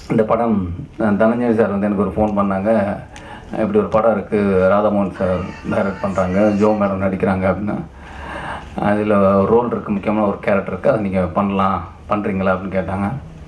இந்த படம் அஹ், தனஞ்சய் சார் வந்து எனக்கு ஒரு ஃபோன் பண்ணாங்க இப்படி ஒரு படம் இருக்குது ராதாமோகன் சார் டைரக்ட் பண்ணுறாங்க ஜோ மேடம் நடிக்கிறாங்க அப்படின்னு அதில் ரோல் இருக்குது முக்கியமான ஒரு கேரக்டர் இருக்குது அதை நீங்கள் பண்ணலாம் பண்ணுறீங்களா அப்படின்னு கேட்டாங்க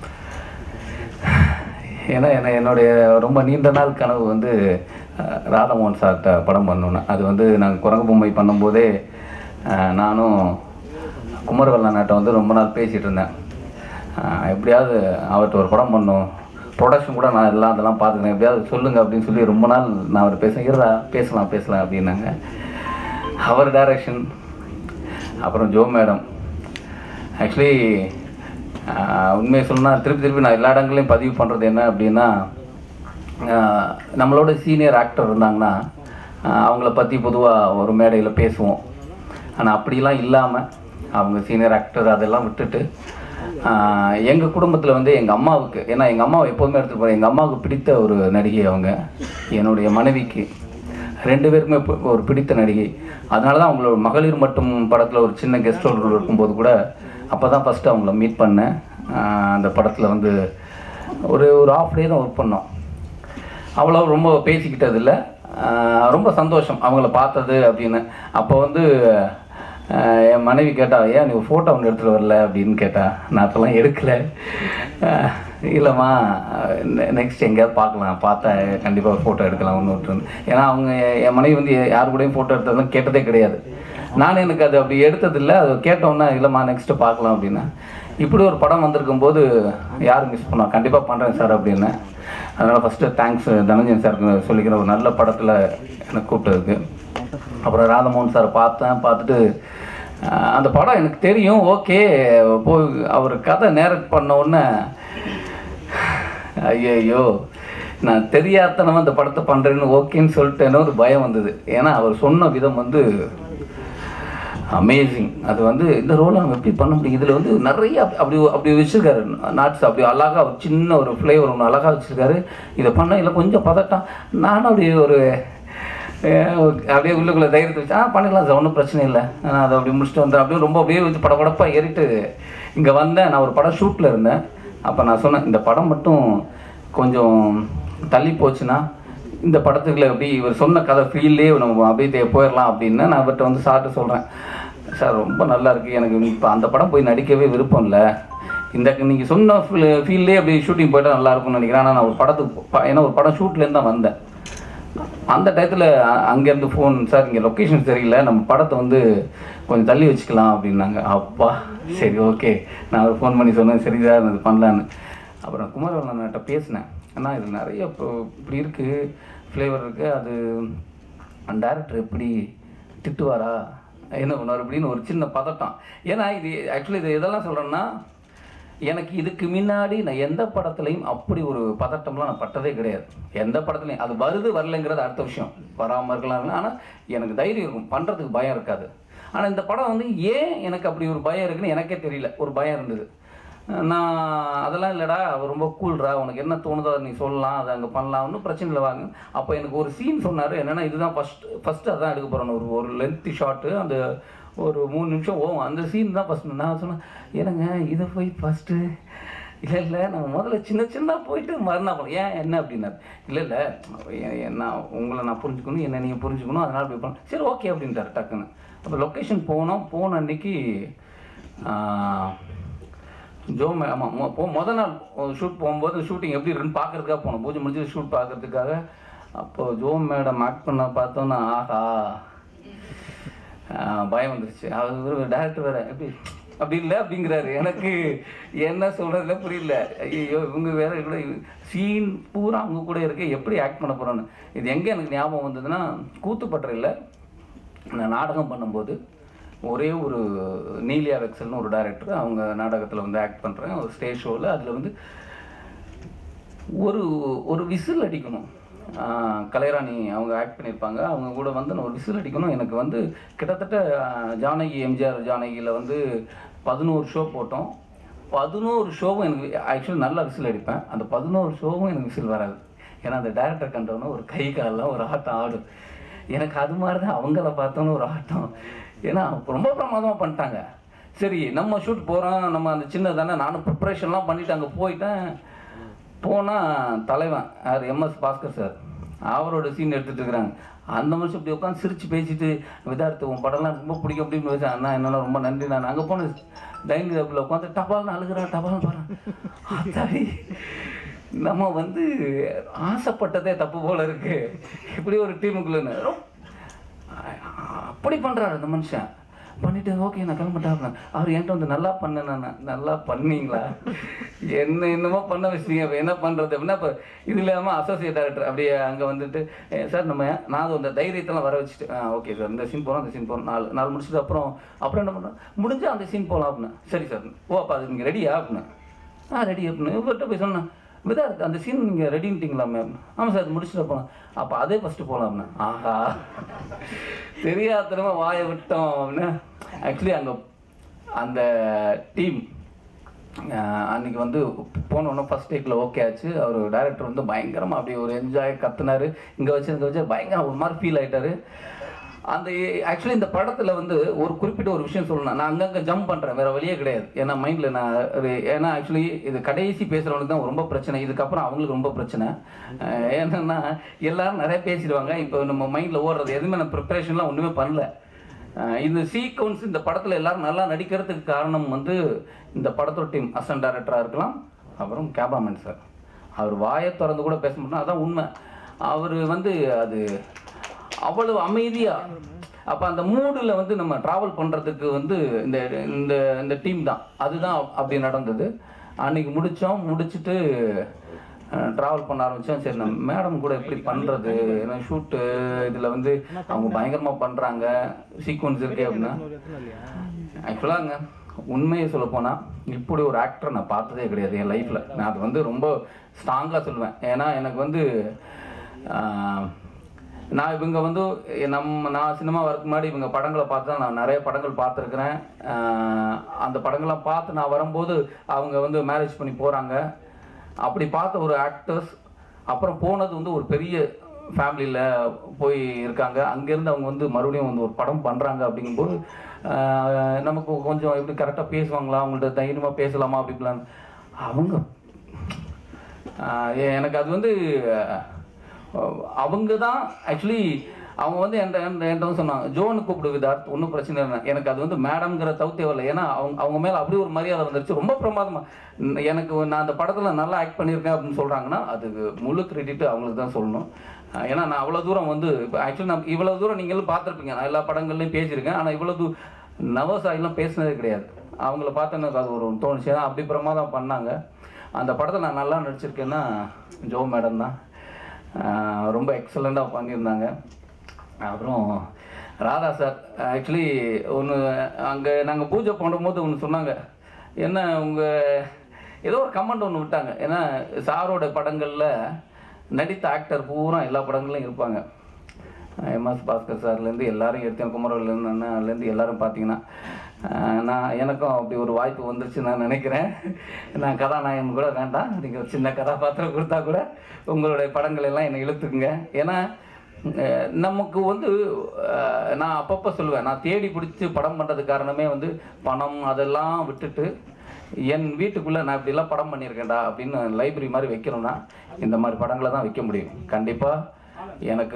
ஏன்னா என்ன என்னுடைய ரொம்ப நீண்ட நாள் கனவு வந்து அஹ், ராதாமோகன் சார்கிட்ட படம் பண்ணணும் அது வந்து நாங்கள் குரங்கு பொம்மை பண்ணும்போதே அஹ், நானும் குமரவல்லநாட்டை வந்து ரொம்ப நாள் பேசிகிட்டு இருந்தேன் அஹ், எப்படியாவது அவர்கிட்ட ஒரு படம் பண்ணும் ப்ரொடக்ஷன் கூட நான் எல்லாம் அதெல்லாம் பார்த்துக்கிறேன் எப்படியாவது சொல்லுங்க அப்படின்னு சொல்லி ரொம்ப நாள் நான் அவர் பேச இருடா பேசலாம் பேசலாம் அப்படின்னாங்க அவர் டைரக்ஷன் அப்புறம் ஜோ மேடம் ஆக்சுவலி உண்மையை சொல்லணும்னா திருப்பி திருப்பி நான் எல்லா இடங்களையும் பதிவு பண்ணுறது என்ன அப்படின்னா ஆஹ், நம்மளோட சீனியர் ஆக்டர் இருந்தாங்கன்னா ஆஹ், அவங்கள பற்றி பொதுவாக ஒரு மேடையில் பேசுவோம் ஆனால் அப்படிலாம் இல்லாமல் அவங்க சீனியர் ஆக்டர் அதெல்லாம் விட்டுட்டு எங்கள் குடும்பத்தில் வந்து எங்கள் அம்மாவுக்கு ஏன்னா எங்கள் அம்மாவை எப்போதுமே எடுத்துகிட்டு போகிறேன் எங்கள் அம்மாவுக்கு பிடித்த ஒரு நடிகை அவங்க என்னுடைய மனைவிக்கு ரெண்டு பேருக்குமே பி- ஒரு பிடித்த நடிகை அதனால தான் அவங்களோட மகளிர் மட்டும் படத்தில் ஒரு சின்ன கெஸ்ட் ரோல் இருக்கும்போது கூட அப்போ தான் ஃபஸ்ட்டு அவங்கள மீட் பண்ணேன் ஆஹ் அந்த படத்தில் வந்து ஒரு ஒரு ஆஃப் டே தான் ஒர்க் பண்ணோம் அவ்வளோ ரொம்ப பேசிக்கிட்டது இல்லை ரொம்ப சந்தோஷம் அவங்கள பார்த்தது அப்படின்னு அப்போ வந்து ஆஹ் என் மனைவி கேட்டா ஏன் நீ ஃபோட்டோ ஒன்று எடுத்துகிட்டு வரல அப்படின்னு கேட்டா நான் அப்போல்லாம் எடுக்கலை ஆஹ் இல்லைம்மா நெக்ஸ்ட் எங்கேயாவது பார்க்கலாம் பார்த்தா கண்டிப்பாக ஃபோட்டோ எடுக்கலாம் ஒன்று விட்டுருந்து ஏன்னா அவங்க என் மனைவி வந்து யார் கூடயும் ஃபோட்டோ எடுத்ததும் கேட்டதே கிடையாது நானும் எனக்கு அது அப்படி எடுத்ததில்லை அது கேட்டோன்னே இல்லைம்மா நெக்ஸ்ட்டு பார்க்கலாம் அப்படின்னா இப்படி ஒரு படம் வந்திருக்கும் போது யார் மிஸ் பண்ணா கண்டிப்பாக பண்ணுறேன் சார் அப்படின்னு அதனால் ஃபஸ்ட்டு தேங்க்ஸ் தனஞ்சன் சாருக்கு சொல்லிக்கிற ஒரு நல்ல படத்தில் எனக்கு கூப்பிட்டதுக்கு அப்புறம் ராதமோகன் சார் பார்த்தேன் பார்த்துட்டு ஆஹ், அந்த படம் எனக்கு தெரியும் ஓகே போய் அவர் கதை நேரட் பண்ண உடனே ஐயோ நான் தெரியாதனமா அந்த படத்தை பண்ணுறேன்னு ஓகேன்னு சொல்லிட்டேன்னு ஒரு பயம் வந்தது ஏன்னா அவர் சொன்ன விதம் வந்து அமேசிங் அது வந்து இந்த ரோல் அவங்க எப்படி பண்ண முடியும் இதில் வந்து நிறைய அப்படி- அப்படி அப்படி வச்சிருக்காரு நாட்ஸ் அப்படி அழகாக ஒரு சின்ன ஒரு ஃப்ளேவர் ஒன்று அழகாக வச்சிருக்காரு இதை பண்ண இல்லை கொஞ்சம் பதட்டம் நானும் அப்படி ஒரு அஹ், அப்படியே உள்ளுக்குள்ளே தைரியத்தை வச்சு ஆ பண்ணிக்கலாம் சார் ஒன்றும் பிரச்சனை இல்லை நான் அதை அப்படி முடிச்சுட்டு வந்தேன் அப்படியே ரொம்ப அப்படியே வச்சு படபடப்பாக ஏறிட்டு இங்கே வந்தேன் நான் ஒரு படம் ஷூட்டில் இருந்தேன் அப்போ நான் சொன்னேன் இந்த படம் மட்டும் கொஞ்சம் தள்ளி போச்சுன்னா இந்த படத்துக்குள்ள எப்படி இவர் சொன்ன கதை ஃபீல்லே நம்ம அப்படியே தே- போயிடலாம் அப்படின்னு நான் இவர்கிட்ட வந்து சார்ட்டு சொல்கிறேன் சார் ரொம்ப நல்லா இருக்குது எனக்கு இப்போ அந்த படம் போய் நடிக்கவே விருப்பம் இல்லை இந்த நீங்கள் சொன்ன ஃபீல் ஃபீல்லே அப்படி ஷூட்டிங் போயிட்டா நல்லா இருக்கும்னு நினைக்கிறேன் ஆனால் நான் ஒரு படத்துக்கு ப- ஏன்னா ஒரு படம் ஷூட்லேருந்து தான் வந்தேன் அந்த டயத்தில் அங்கேருந்து ஃபோன் சார் இங்கே லொக்கேஷன் சரியில்லை நம்ம படத்தை வந்து கொஞ்சம் தள்ளி வச்சுக்கலாம் அப்படின்னாங்க அப்பா சரி ஓகே நான் ஒரு ஃபோன் பண்ணி சொன்னேன் சரி சார் இது பண்ணலான்னு அப்புறம் குமாரவண்ணன்ட்ட பேசினேன் அண்ணா இது நிறைய இப்போ இப்படி இருக்குது ஃப்ளேவர் இருக்குது அது டேரக்டர் எப்படி திட்டுவாரா என்ன பண்ணுவார் அப்படின்னு ஒரு சின்ன பதட்டம் ஏன்னா இது ஆக்சுவலி இது எதெல்லாம் சொல்கிறேன்னா எனக்கு இதுக்கு முன்னாடி நான் எந்த படத்துலையும் அப்படி ஒரு பதட்டம்லாம் நான் பட்டதே கிடையாது எந்த படத்துலையும் அது வருது வரலைங்கிறது அடுத்த விஷயம் வராமல் இருக்கலாம் ஆனால் எனக்கு தைரியம் இருக்கும் பண்ணுறதுக்கு பயம் இருக்காது ஆனால் இந்த படம் வந்து ஏன் எனக்கு அப்படி ஒரு பயம் இருக்குன்னு எனக்கே தெரியல ஒரு பயம் இருந்தது நான் அதெல்லாம் இல்லைடா அவர் ரொம்ப கூல்ரா உனக்கு என்ன தோணுதோ அதை நீ சொல்லலாம் அதை அங்கே பண்ணலாம் ஒன்றும் பிரச்சனை இல்லை வாங்க அப்போ எனக்கு ஒரு சீன் சொன்னார் என்னென்னா இதுதான் ஃபஸ்ட் ஃபஸ்ட்டு அதான் எடுக்க போகிறேன் ஒரு ஒரு லென்த்தி ஷாட்டு அந்த ஒரு மூணு நிமிஷம் ஓவும் அந்த சீன் தான் ஃபஸ்ட் நான் சொன்னேன் ஏனுங்க இதை போய் ஃபஸ்ட்டு இல்லை இல்லை நான் முதல்ல சின்ன சின்ன போயிட்டு மறுநாள் போனேன் ஏன் என்ன அப்படின்னாரு இல்லை இல்லை எ- என்ன உங்களை நான் புரிஞ்சுக்கணும் என்ன நீங்கள் புரிஞ்சுக்கணும் அதனால் போய் பண்ண சரி ஓகே அப்படின்ட்டாரு டக்குன்னு அப்போ லொக்கேஷன் போனோம் போன அன்னைக்கு ஆஹ், ஜோ மே ஆமாம் மொ போ மொதல் நாள் ஷூட் போகும்போது ஷூட்டிங் எப்படி இருக்குன்னு பார்க்கறதுக்காக போனோம் பூஜை முடிஞ்சு ஷூட் பார்க்கறதுக்காக அப்போ ஜோ மேடம் ஆக்ட் பண்ண பார்த்தோன்னா ஆஹா ஆஹ் பயம் வந்துருச்சு அவர் டேரக்டர் வேற எப்படி அப்படி இல்லை அப்படிங்கிறாரு எனக்கு என்ன சொல்றதுல புரியல ஐயோ இவங்க வேற கூட சீன் பூரா அவங்க கூட இருக்க எப்படி ஆக்ட் பண்ண போறோன்னு இது எங்கே எனக்கு ஞாபகம் வந்ததுன்னா கூத்துப்பட்டறையில் நான் நாடகம் பண்ணும்போது ஒரே ஒரு நீலியா வெக்சல்னு ஒரு டைரக்டர் அவங்க நாடகத்தில் வந்து ஆக்ட் பண்ணுறேன் ஒரு ஸ்டேஜ் ஷோவில் அதில் வந்து ஒரு ஒரு விசில் அடிக்கணும் ஆஹ் கலைராணி அவங்க ஆக்ட் பண்ணியிருப்பாங்க அவங்க கூட வந்து நான் ஒரு விசில் அடிக்கணும் எனக்கு வந்து கிட்டத்தட்ட ஆஹ் ஜானகி எம்ஜிஆர் ஜானகியில் வந்து பதினோரு ஷோ போட்டோம் பதினோரு ஷோவும் எனக்கு ஆக்சுவலி நல்லா விசில் அடிப்பேன் அந்த பதினோரு ஷோவும் எனக்கு விசில் வராது ஏன்னா அந்த டேரக்டர் கண்டோன்னே ஒரு கை காலெல்லாம் ஒரு ஆட்டம் ஆடும் எனக்கு அது மாதிரி தான் அவங்கள பார்த்தோன்னு ஒரு ஆட்டம் ஏன்னா ரொம்ப பிரமாதமாக பண்ணிட்டாங்க சரி நம்ம ஷூட் போகிறோம் நம்ம அந்த சின்ன தானே நானும் ப்ரிப்ரேஷன்லாம் பண்ணிட்டு அங்கே போயிட்டேன் போனால் தலைவன் யார் எம்எஸ் பாஸ்கர் சார் அவரோட சீன் எடுத்துட்டு இருக்கிறாங்க அந்த மனுஷன் இப்படி உட்காந்து சிரிச்சு பேசிட்டு விதார்த்து உன் படம்லாம் ரொம்ப பிடிக்கும் அப்படின்னு வச்சேன் அண்ணா என்னன்னா ரொம்ப நன்றி நான் அங்கே போன டைனிங் டேபிளில் உட்காந்து டபால்னு அழுகிறேன் டபால்னு பாருங்க நம்ம வந்து ஆசைப்பட்டதே தப்பு போல இருக்கு இப்படி ஒரு டீமுக்குள்ளன்னு ரொம்ப அப்படி பண்றாரு அந்த மனுஷன் பண்ணிட்டு ஓகே நான் கிளம்பிட்டேன் அவர் என்கிட்ட வந்து நல்லா பண்ணேன் நான் நல்லா பண்ணீங்களா என்ன என்னமோ பண்ண வச்சிட்டீங்க இப்போ என்ன பண்ணுறது அப்படின்னா இப்போ இது இல்லாமல் அசோசியேட் டேரக்டர் அப்படியே அங்கே வந்துட்டு "ஏ, சார் நம்ம நான் அந்த தைரியத்தெல்லாம் வர வச்சுட்டு ஆ ஓகே சார் இந்த சீன் போகிறோம் அந்த சீன் போகிறோம் நாலு நாலு முடிச்சுட்டு அப்புறம் அப்புறம் என்ன பண்ணோம் முடிஞ்சா அந்த சீன் போகலாம் அப்படின்னு சரி சார் ஓ அப்போ அது நீங்கள் ரெடியா அப்படின்னு ஆ ரெடி அப்படின்னு இவர்கிட்ட போய் சொன்னேன் விதா இருக்கு அந்த சீன் நீங்கள் ரெடின்ட்டிங்களா மேம் ஆமாம் சார் அது முடிச்சுட்டு போகலாம் அப்போ அதே ஃபஸ்ட்டு போகலாம்னு ஆஹா தெரியாதனமா வாயை விட்டோம் அப்படின்னு ஆக்சுவலி அங்கே அந்த டீம் அன்னைக்கு வந்து போனோன்னே ஃபஸ்ட் டேக்கில் ஓகே ஆச்சு அவர் டைரக்டர் வந்து பயங்கரமாக அப்படி ஒரு என்ஜாய் கத்துனாரு இங்கே வச்சு இங்கே வச்சு பயங்கரம் ஒரு மாதிரி ஃபீல் ஆயிட்டாரு அந்த ஆக்சுவலி இந்த படத்தில் வந்து ஒரு குறிப்பிட்ட ஒரு விஷயம் சொல்லணும் நான் அங்கங்கே ஜம்ப் பண்ணுறேன் வேறு வழியே கிடையாது ஏன்னா மைண்டில் நான் ஒரு ஏன்னா ஆக்சுவலி இது கடைசி பேசுகிறவனுக்கு தான் ரொம்ப பிரச்சனை இதுக்கப்புறம் அவங்களுக்கு ரொம்ப பிரச்சனை அஹ் ஏன்னா எல்லாரும் நிறைய பேசிடுவாங்க இப்போ நம்ம மைண்டில் ஓடுறது எதுவுமே நான் ப்ரிப்பரேஷன்லாம் ஒன்றுமே பண்ணல அஹ் இந்த சீக்வன்ஸ் இந்த படத்தில் எல்லாரும் நல்லா நடிக்கிறதுக்கு காரணம் வந்து இந்த படத்தோட டீம் அசன் டைரக்டராக இருக்கலாம் அப்புறம் கேமராமேன் சார் அவர் வாயை திறந்து கூட பேச மாட்டோம் அதான் உண்மை அவர் வந்து அது அவ்வளவு அமைதியா அப்போ அந்த மூடில் வந்து நம்ம ட்ராவல் பண்ணுறதுக்கு வந்து இந்த இந்த இந்த டீம் தான் அதுதான் அப்படி நடந்தது அன்னைக்கு முடித்தோம் முடிச்சுட்டு ட்ராவல் பண்ண ஆரம்பித்தோம் சரி நம்ம மேடம் கூட எப்படி பண்ணுறது ஏன்னா ஷூட்டு இதில் வந்து அவங்க பயங்கரமாக பண்ணுறாங்க சீக்வன்ஸ் இருக்கு அப்படின்னா ஆக்சுவலாங்க உண்மையை சொல்ல போனால் இப்படி ஒரு ஆக்டர் நான் பார்த்ததே கிடையாது என் லைஃப்பில் நான் அது வந்து ரொம்ப ஸ்ட்ராங்காக சொல்லுவேன் ஏன்னா எனக்கு வந்து ஆஹ், நான் இவங்க வந்து நம்ம நான் சினிமா வரதுக்கு முன்னாடி இவங்க படங்களை பார்த்து தான் நான் நிறைய படங்கள் பார்த்துருக்குறேன் அந்த படங்கள்லாம் பார்த்து நான் வரும்போது அவங்க வந்து மேரேஜ் பண்ணி போகிறாங்க அப்படி பார்த்த ஒரு ஆக்டர்ஸ் அப்புறம் போனது வந்து ஒரு பெரிய ஃபேமிலியில் போய் இருக்காங்க அங்கேருந்து அவங்க வந்து மறுபடியும் வந்து ஒரு படம் பண்ணுறாங்க அப்படிங்கும்போது ஆஹ், நமக்கு கொஞ்சம் எப்படி கரெக்டாக பேசுவாங்களா அவங்கள்ட்ட தைரியமாக பேசலாமா அப்படிங்களாம் அவங்க ஆஹ் எனக்கு அது வந்து அஹ், அவங்க தான் ஆக்சுவலி அவங்க வந்து என்கிட்ட என்கிட்ட என்கிட்ட வந்து சொன்னாங்க ஜோனு கூப்பிடு விதார்த் ஒன்றும் பிரச்சனை இல்லை எனக்கு அது வந்து மேடம்ங்கிற தவிர்த்தே வரல ஏன்னா அவங்க அவங்க மேலே அப்படி ஒரு மரியாதை வந்துருச்சு ரொம்ப பிரமாதமாக எனக்கு நான் அந்த படத்தில் நல்லா ஆக்ட் பண்ணியிருக்கேன் அப்படின்னு சொல்கிறாங்கன்னா அதுக்கு முழு கிரெடிட் அவங்களுக்கு தான் சொல்லணும் அஹ் ஏன்னா நான் அவ்வளோ தூரம் வந்து இப்போ ஆக்சுவலி நான் இவ்வளோ தூரம் நீங்களும் பார்த்துருப்பீங்க நான் எல்லா படங்கள்லையும் பேசியிருக்கேன் ஆனால் இவ்வளோ தூ நவஸ் ஆகிலாம் பேசினதே கிடையாது அவங்கள பார்த்து எனக்கு அது ஒரு தோணுச்சு ஏன்னா அப்படி பிரமாதம் பண்ணாங்க அந்த படத்தில் நான் நல்லா நடிச்சிருக்கேன்னா ஜோ மேடம் தான் ஆஹ் ரொம்ப எக்ஸலண்ட்டாக பண்ணியிருந்தாங்க அப்புறம் ராதா சார் ஆக்சுவலி ஒன்று அங்கே நாங்கள் பூஜை பண்ணும்போது ஒன்று சொன்னாங்க என்ன உங்கள் ஏதோ ஒரு கமெண்ட் ஒன்று விட்டாங்க ஏன்னா சாரோட படங்களில் நடித்த ஆக்டர் பூரா எல்லா படங்கள்லையும் இருப்பாங்க எம்எஸ் பாஸ்கர் சார்லேருந்து எல்லாரும் எடுத்தேன் குமரவேலேருந்து அண்ணன்லேருந்து எல்லாரும் பார்த்தீங்கன்னா ஆஹ் நான் எனக்கும் அப்படி ஒரு வாய்ப்பு வந்துருச்சு நான் நினைக்கிறேன் நான் கதாநாயகன் கூட வேண்டாம் நீங்கள் ஒரு சின்ன கதாபாத்திரம் கொடுத்தா கூட உங்களுடைய படங்கள் எல்லாம் என்னை இழுத்துக்குங்க ஏன்னா அஹ் நமக்கு வந்து அஹ் நான் அப்பப்போ சொல்லுவேன் நான் தேடி பிடிச்சி படம் பண்ணுறது காரணமே வந்து பணம் அதெல்லாம் விட்டுட்டு என் வீட்டுக்குள்ளே நான் இப்படிலாம் படம் பண்ணியிருக்கேன்டா அப்படின்னு லைப்ரரி மாதிரி வைக்கணும்னா இந்த மாதிரி படங்களை தான் வைக்க முடியும் கண்டிப்பாக எனக்கு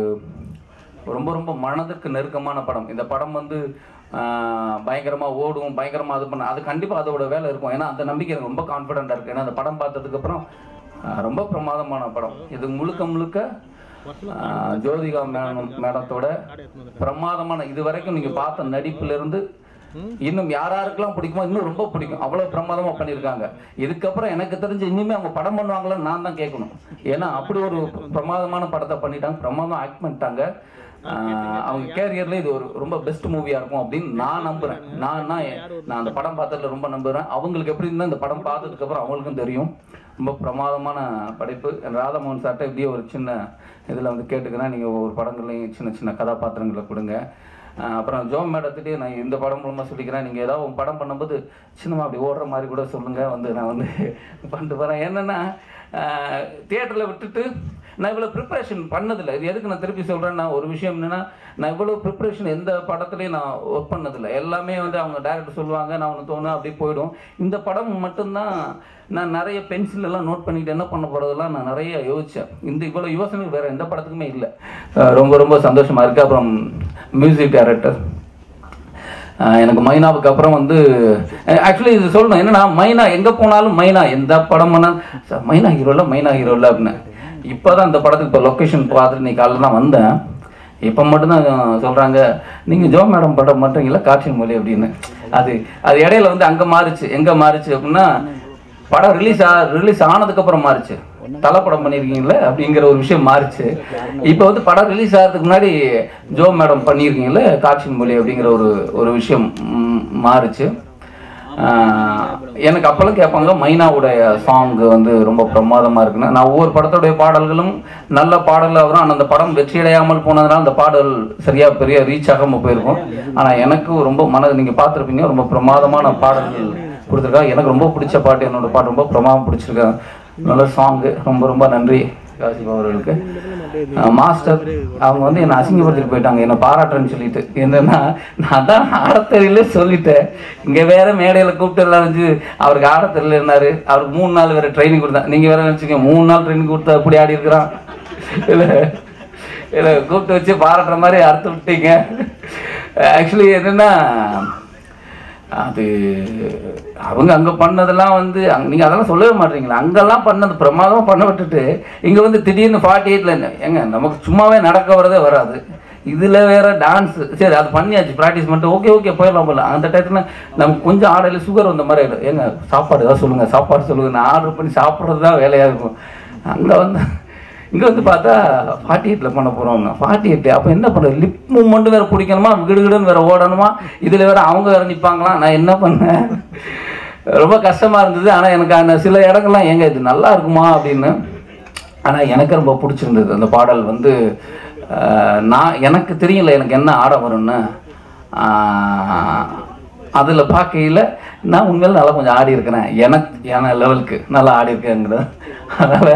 ரொம்ப ரொம்ப மனதுக்கு நெருக்கமான படம் இந்த படம் வந்து ஆஹ், பயங்கரமா ஓடும் பயங்கரமா அது பண்ண அது கண்டிப்பா அதோட வேலை இருக்கும் ஏன்னா அந்த நம்பிக்கை எனக்கு ரொம்ப கான்ஃபிடென்ட்டா இருக்கு ஏன்னா அந்த படம் பார்த்ததுக்கு அப்புறம் ஆஹ், ரொம்ப பிரமாதமான படம் இது முழுக்க முழுக்க ஆஹ், ஜோதிகா மேடம் மேடத்தோட பிரமாதமான இது வரைக்கும் நீங்க பார்த்த நடிப்புல இருந்து இன்னும் யார் யாருக்கெல்லாம் பிடிக்குமோ இன்னும் ரொம்ப பிடிக்கும் அவ்வளவு பிரமாதமா பண்ணியிருக்காங்க இதுக்கப்புறம் எனக்கு தெரிஞ்சு இனிமே அவங்க படம் பண்ணுவாங்களான்னு நான் தான் கேட்கணும் ஏன்னா அப்படி ஒரு பிரமாதமான படத்தை பண்ணிட்டாங்க பிரமாதம் ஆக்ட் பண்ணிட்டாங்க ஆஹ் அவங்க கேரியர்ல இது ஒரு ரொம்ப பெஸ்ட் மூவியா இருக்கும் அப்படின்னு நான் நம்புறேன் நான் நான் அந்த படம் பார்த்ததுல ரொம்ப நம்புறேன் அவங்களுக்கு எப்படி இருந்தா இந்த படம் பார்த்ததுக்கு அப்புறம் அவங்களுக்கும் தெரியும் ரொம்ப பிரமாதமான படைப்பு ராதாமோகன் சார்ட்ட இப்படியே ஒரு சின்ன இதில் வந்து கேட்டுக்கிறேன் நீங்கள் ஒவ்வொரு படங்கள்லையும் சின்ன சின்ன கதாபாத்திரங்களை கொடுங்க அஹ் அப்புறம் ஜோ மேடத்துட்டு நான் இந்த படம் மூலமாக சொல்லிக்கிறேன் நீங்கள் ஏதாவது உங்க படம் பண்ணும்போது சினிமா அப்படி ஓடுற மாதிரி கூட சொல்லுங்கள் வந்து நான் வந்து பண்ணிட்டு போகிறேன் என்னென்னா தியேட்டரில் விட்டுட்டு நான் இவ்வளோ ப்ரிப்பரேஷன் பண்ணதில்லை இது எதுக்கு நான் திருப்பி சொல்கிறேன்னா ஒரு விஷயம் என்னென்னா நான் இவ்வளோ ப்ரிப்பரேஷன் எந்த படத்துலையும் நான் ஒர்க் பண்ணதில்லை எல்லாமே வந்து அவங்க டேரக்டர் சொல்லுவாங்க நான் ஒன்று தோணும் அப்படி போயிடும் இந்த படம் மட்டும்தான் நான் நிறைய பென்சில் எல்லாம் நோட் பண்ணிட்டு என்ன பண்ண போகிறதெல்லாம் நான் நிறைய யோசித்தேன் இந்த இவ்வளோ யோசனை வேறு எந்த படத்துக்குமே இல்லை அஹ் ரொம்ப ரொம்ப சந்தோஷமாக இருக்குது அப்புறம் மியூசிக் டைரக்டர் ஆஹ் எனக்கு மைனாவுக்கு அப்புறம் வந்து ஆக்சுவலி இது சொல்லணும் என்னன்னா மைனா எங்கே போனாலும் மைனா எந்த படம் பண்ணாலும் சார் மைனா ஹீரோல மைனா ஹீரோல அப்படின்னு இப்போ தான் இந்த படத்துக்கு இப்போ லொக்கேஷன் பார்த்துட்டு இன்னைக்கு காலையில் தான் வந்தேன் இப்போ மட்டும்தான் சொல்கிறாங்க நீங்கள் ஜோ மேடம் படம் பண்ணுறீங்களா காட்சி மொழி அப்படின்னு அது அது இடையில வந்து அங்கே மாறுச்சு எங்கே மாறுச்சு அப்படின்னா படம் ரிலீஸ் ஆ ரிலீஸ் ஆனதுக்கப்புறம் மாறுச்சு தலை படம் பண்ணியிருக்கீங்களே அப்படிங்கிற ஒரு விஷயம் மாறுச்சு இப்போ வந்து படம் ரிலீஸ் ஆகிறதுக்கு முன்னாடி ஜோ மேடம் பண்ணியிருக்கீங்களே காட்சியின் மொழி அப்படிங்கிற ஒரு ஒரு விஷயம் ம், மாறுச்சு ஆஹ், எனக்கு அப்போல்லாம் கேட்பாங்க மைனாவுடைய சாங் வந்து ரொம்ப பிரமாதமாக இருக்குன்னு நான் ஒவ்வொரு படத்துடைய பாடல்களும் நல்ல பாடலாக வரும் ஆனால் அந்த படம் வெற்றியடையாமல் போனதுனால அந்த பாடல் சரியாக பெரிய ரீச் ஆகாமல் போயிருக்கும் ஆனால் எனக்கு ரொம்ப மனது நீங்கள் பார்த்துருப்பீங்க ரொம்ப பிரமாதமான பாடல்கள் கொடுத்துருக்காங்க எனக்கு ரொம்ப பிடிச்ச பாட்டு என்னோட பாட்டு ரொம்ப பிரமாதம் பிடிச்சிருக்கேன் நல்ல சாங்கு ரொம்ப ரொம்ப நன்றி காசிப் அவர்களுக்கு அஹ் மாஸ்டர் அவங்க வந்து என்னை அசிங்கப்படுத்திட்டு போயிட்டாங்க என்னை பாராட்டுறேன்னு சொல்லிட்டு என்னன்னா நான் தான் ஆடத்தெரியல சொல்லிட்டேன் இங்கே வேற மேடையில் கூப்பிட்டு எல்லாம் வச்சு அவருக்கு ஆடத்தெரியல இருந்தாரு அவருக்கு மூணு நாள் வேற ட்ரைனிங் கொடுத்தேன் நீங்கள் வேற நினச்சிங்க மூணு நாள் ட்ரைனிங் கொடுத்தா அப்படி ஆடி இருக்கிறான் இல்லை இல்லை கூப்பிட்டு வச்சு பாராட்டுற மாதிரி அறுத்து விட்டீங்க ஆக்சுவலி என்னன்னா அது அவங்க அங்கே பண்ணதெல்லாம் வந்து அங்க நீங்கள் அதெல்லாம் சொல்லவே மாட்டீங்களா அங்கெல்லாம் பண்ணது பிரமாதமாக பண்ண விட்டுட்டு இங்கே வந்து திடீர்னு ஃபார்ட்டி எயிட்டில் ஏங்க நமக்கு சும்மாவே நடக்க வரதே வராது இதில் வேற டான்ஸ் சரி அது பண்ணியாச்சு ப்ராக்டிஸ் பண்ணிட்டு ஓகே ஓகே போயிடலாம் போல அந்த டயத்தில் நமக்கு கொஞ்சம் ஆடையில் சுகர் வந்த மாதிரி ஆயிடும் ஏங்க சாப்பாடு ஏதாவது சொல்லுங்கள் சாப்பாடு சொல்லுங்கள் நான் ஆர்டர் பண்ணி சாப்பிட்றது தான் வேலையாக இருக்கும் அங்கே வந்து இங்கே வந்து பார்த்தா ஃபார்ட்டி எயிட்டில் பண்ண போகிறோம் ஃபார்ட்டி எயிட் அப்போ என்ன பண்ணுறது லிப் மூமெண்ட் வேறு பிடிக்கணுமா கிடுகிடுன்னு வேறு ஓடணுமா இதில் வேறு அவங்க வேறு நிற்பாங்களாம் நான் என்ன பண்ணேன் ரொம்ப கஷ்டமாக இருந்தது ஆனால் எனக்கு அந்த சில இடங்கள்லாம் ஏங்க இது நல்லா இருக்குமா அப்படின்னு ஆனால் எனக்கு ரொம்ப பிடிச்சிருந்தது அந்த பாடல் வந்து அஹ், நான் எனக்கு தெரியல எனக்கு என்ன ஆட வரும்னு அதில் பார்க்கையில் நான் உண்மையில நல்லா கொஞ்சம் ஆடி இருக்கிறேன் எனக்கு என லெவலுக்கு நல்லா ஆடி இருக்கேங்கிறது அதனால்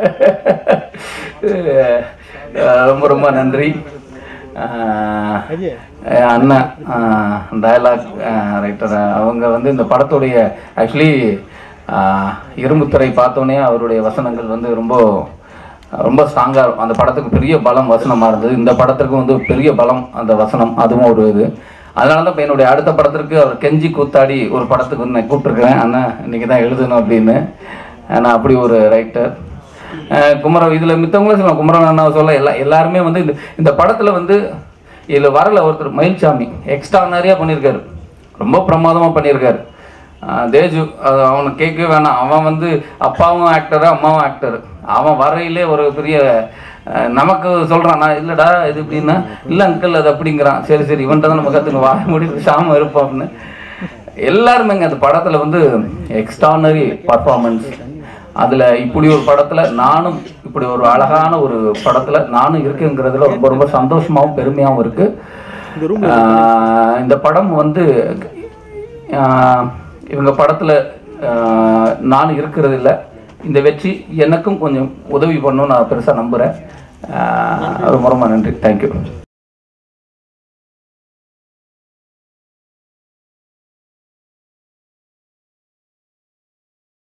ரொம்ப ரொம்ப நன்றி அஹ், என் அண்ணன் டயலாக் ரைட்டர் அவங்க வந்து இந்த படத்துடைய ஆக்சுவலி இரும்புத்துறை பார்த்தோன்னே அவருடைய வசனங்கள் வந்து ரொம்ப ரொம்ப ஸ்ட்ராங்காக இருக்கும் அந்த படத்துக்கு பெரிய பலம் வசனமாக இருந்தது இந்த படத்துக்கு வந்து பெரிய பலம் அந்த வசனம் அதுவும் ஒரு இது அதனால தான் இப்போ என்னுடைய அடுத்த படத்திற்கு அவர் கெஞ்சி கூத்தாடி ஒரு படத்துக்கு வந்து நான் கூப்பிட்டுருக்கிறேன் அண்ணா இன்னைக்கு தான் எழுதணும் அப்படின்னு நான் அப்படி ஒரு ரைட்டர் குமரன் இதில் மித்தவங்களும் சொல்லலாம் குமரன் அண்ணா சொல்ல எல்லா எல்லாருமே வந்து இந்த இந்த படத்தில் வந்து இதில் வரல ஒருத்தர் மயில்சாமி எக்ஸ்ட்ரா நிறையா பண்ணியிருக்காரு ரொம்ப பிரமாதமாக பண்ணியிருக்காரு ஆஹ் தேஜு அது அவனுக்கு கேட்கவே வேணாம் அவன் வந்து அப்பாவும் ஆக்டரு அம்மாவும் ஆக்டர் அவன் வரையிலே ஒரு பெரிய ஆஹ் நமக்கு சொல்கிறான் நான் இல்லைடா இது இப்படின்னா இல்லை அங்கிள் அது அப்படிங்கிறான் சரி சரி இவன்ட்ட தான் நம்ம கற்றுக்கணும் வாய முடி பேசாமல் இருப்போம் அப்படின்னு எல்லாருமேங்க அந்த படத்தில் வந்து எக்ஸ்ட்ரானரி பர்ஃபார்மன்ஸ் அதில் இப்படி ஒரு படத்தில் நானும் இப்படி ஒரு அழகான ஒரு படத்தில் நானும் இருக்குங்கிறதுல ரொம்ப ரொம்ப சந்தோஷமாகவும் பெருமையாகவும் இருக்குது ஆஹ் இந்த படம் வந்து ஆஹ் இவங்க படத்தில் நான் இருக்கிறது இல்லை இந்த வெற்றி எனக்கும் கொஞ்சம் உதவி பண்ணும் நான் பெருசாக நம்புகிறேன் ரொம்ப ரொம்ப நன்றி தேங்க்யூ